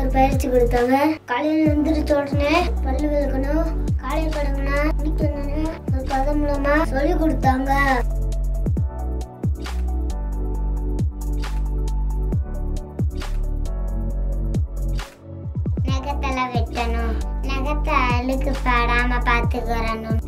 பயிற்சி கொடுத்தாங்க காலையில எழுந்திரிச்ச உடனே பல்லு விளக்கணும் காலையில் கடங்கனா குடிக்கணும்னு ஒரு கதை மூலமா சொல்லி கொடுத்தாங்க நகத்தெல்லாம் வெட்டணும் நகத்தை அழுக்கு படாம பாத்துக்கிறணும்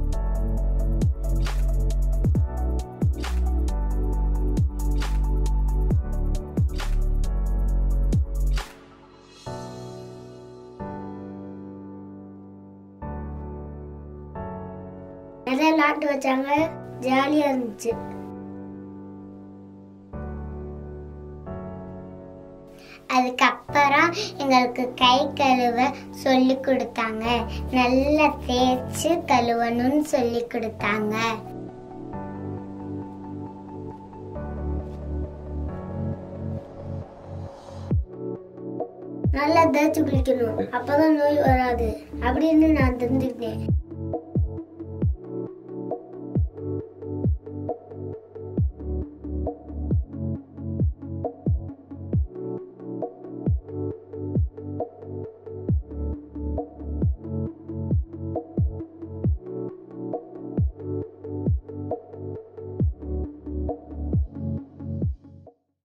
நிறைய விளாட்டு வச்சாங்க ஜாலியா இருந்துச்சு அதுக்கப்புறம் எங்களுக்கு கை கழுவ சொல்லி கொடுத்தாங்க நல்லா தேய்ச்சு கழுவணும்னு சொல்லி கொடுத்தாங்க நல்லா தேய்ச்சி குளிக்கணும் அப்பதான் நோய் வராது அப்படின்னு நான் தெரிஞ்சுக்கிட்டேன்